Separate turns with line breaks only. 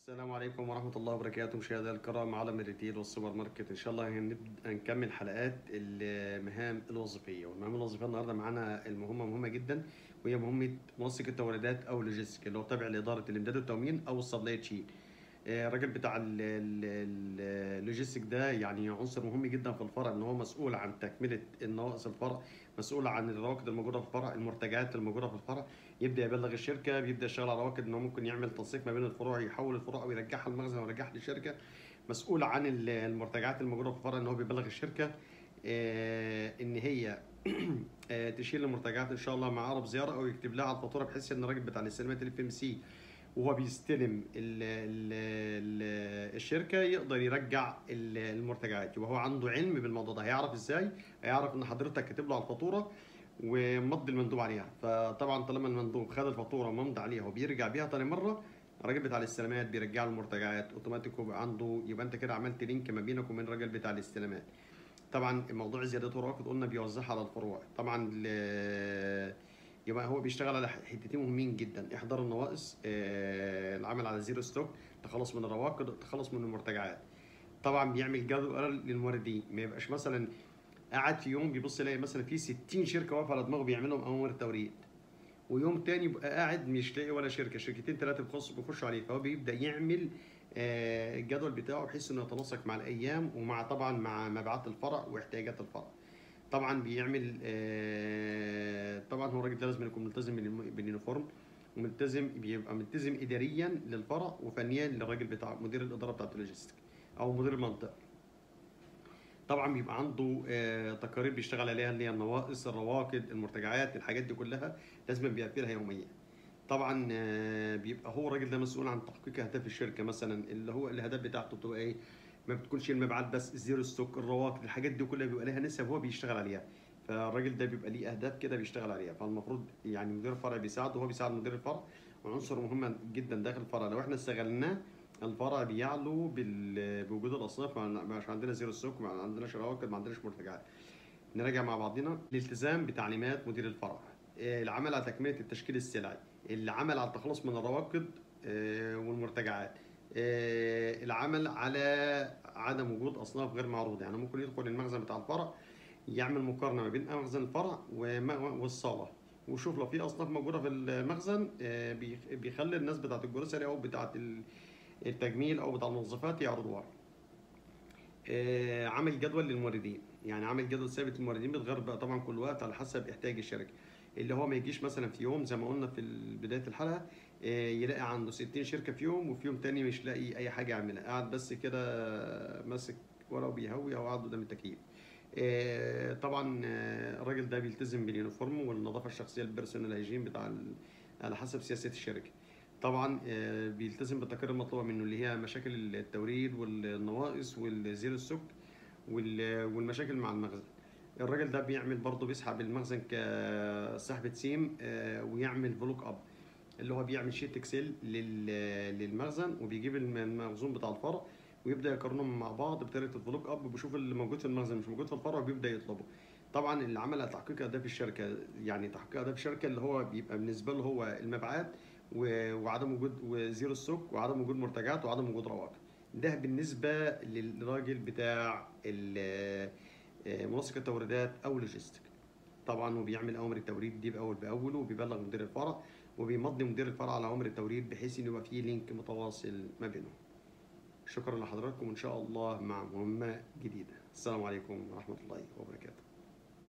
السلام عليكم ورحمة الله وبركاته مشاهدينا الكرام عالم الريتيل والسوبر ماركت إن شاء الله هنبدأ نكمل حلقات المهام الوظيفية والمهام الوظيفية النهاردة معانا المهمة مهمة جدا وهي مهمة منسق التوريدات أو اللوجيستيك اللي هو تابع لإدارة الإمداد والتموين أو السبلاي تشين آه، الراجل بتاع ال- ال- ال- اللوجيستيك ده يعني عنصر مهم جدا في الفرع ان هو مسؤول عن تكمله النواقص الفرع مسؤول عن الرواكد الموجوده في الفرع المرتجعات الموجوده في الفرع يبدا يبلغ الشركه بيبدا يشتغل على رواكد ان هو ممكن يعمل تنسيق ما بين الفروع يحول الفروع او يرجعها المخزن ويرجعها للشركه مسؤول عن ال- المرتجعات الموجوده في الفرع ان هو بيبلغ الشركه آه، ان هي آه، تشيل المرتجعات ان شاء الله مع اقرب زياره او يكتب لها على الفاتوره بحيث ان الراجل بتاع الاستلامات الاف ام سي وهو بيستلم ال ال ال الشركه يقدر يرجع ال- المرتجعات يبقى هو عنده علم بالموضوع ده هيعرف ازاي هيعرف ان حضرتك كاتب له على الفاتوره ومضي المندوب عليها فطبعا طالما المندوب خد الفاتوره ومضى عليها وبيرجع بيها تاني مره الراجل بتاع الاستلامات بيرجع له المرتجعات اوتوماتيك ويبقى عنده يبقى انت كده عملت لينك ما بينك وبين الراجل بتاع الاستلامات طبعا موضوع زيادات الرواكد قلنا بيوزعها على الفروع طبعا ل- يبقى هو بيشتغل على حتتين مهمين جدا احضار النواقص آه، العمل على زيرو ستوك تخلص من الرواكد تخلص من المرتجعات طبعا بيعمل جدول للموردين ما يبقاش مثلا قاعد في يوم بيبص يلاقي مثلا في 60 شركه واقفه على دماغه بيعمل لهم اوامر توريد ويوم تاني يبقى قاعد مش لاقي ولا شركه شركتين ثلاثه بيخشوا بيخشوا عليه فهو بيبدا يعمل آه، الجدول بتاعه بحيث انه يتناسق مع الايام ومع طبعا مع مبيعات الفرع واحتياجات الفرع طبعا بيعمل آه، طبعا هو الراجل ده لازم يكون ملتزم بالم- باليونيفورم وملتزم بيبقى ملتزم اداريا للفرع وفنيا للراجل بتاع مدير الاداره بتاعت اللوجيستيك او مدير المنطقه طبعا بيبقى عنده آه، تقارير بيشتغل عليها اللي هي النواقص الرواكد المرتجعات الحاجات دي كلها لازم بيقفلها يوميا طبعا آه، بيبقى هو الراجل ده مسؤول عن تحقيق اهداف الشركه مثلا اللي هو الاهداف بتاعته بتبقى ايه ما بتكونش المبيعات بس الزيرو ستوك الرواكد الحاجات دي كلها بيبقى لها نسب هو بيشتغل عليها فالراجل ده بيبقى ليه اهداف كده بيشتغل عليها فالمفروض يعني مدير الفرع بيساعده وهو بيساعد مدير الفرع وعنصر مهم جدا داخل الفرع لو احنا استغلناه الفرع بيعلو بال- بوجود الاصناف ما مش عندنا زيرو ستوك ما عندناش رواكد ما عندناش مرتجعات نراجع مع بعضنا الالتزام بتعليمات مدير الفرع آه، العمل على تكمله التشكيل السلعي العمل على التخلص من الرواكد آه، والمرتجعات آه، العمل على عدم وجود اصناف غير معروضه يعني ممكن يدخل المخزن بتاع الفرع يعمل مقارنه ما بين مخزن الفرع وم- والصاله وشوف لو في اصناف موجوده في المخزن آه، بيخ- بيخلي الناس بتاعت الجروسري او بتاعت ال- التجميل او بتاع الموظفات يعرضوها آه، عمل جدول للموردين يعني عمل جدول ثابت للموردين بيتغير بقى طبعا كل وقت على حسب احتياج الشركه اللي هو ما يجيش مثلا في يوم زي ما قلنا في بدايه الحلقه آه، يلاقي عنده 60 شركه في يوم وفي يوم تاني مش لاقي اي حاجه يعملها قاعد بس كده ماسك ورقه وبيهوي او قاعد قدام التكييف آه، طبعا آه، الراجل ده بيلتزم باليونيفورم والنظافه الشخصيه البيرسونال هيجين بتاع ال- على حسب سياسه الشركه طبعا آه، بيلتزم بالتقارير المطلوبه منه اللي هي مشاكل التوريد والنواقص والزيرو ستوك وال- والمشاكل مع المخزن الراجل ده بيعمل برضه بيسحب المخزن كسحبة سيم آه، ويعمل فلوك اب اللي هو بيعمل شيت اكسل لل- للمخزن وبيجيب الم- المخزون بتاع الفرع ويبدا يقارنهم مع بعض بطريقه الفلوك اب وبيشوف اللي موجود في المخزن مش موجود في الفرع وبيبدا يطلبه طبعا اللي عمل على تحقيق اهداف الشركه يعني تحقيق اهداف الشركه اللي هو بيبقى بالنسبه له هو المبيعات و- وعدم وجود وزيرو ستوك وعدم وجود مرتجعات وعدم وجود رواكد ده بالنسبه للراجل بتاع ال- آه، منسق التوريدات او لوجيستيك طبعا وبيعمل اوامر التوريد دي باول باول وبيبلغ مدير الفرع وبيمضي مدير الفرع على اوامر التوريد بحيث ان يبقى فيه لينك متواصل ما بينهم شكرا لحضراتكم وان شاء الله مع مهمه جديده السلام عليكم ورحمه الله وبركاته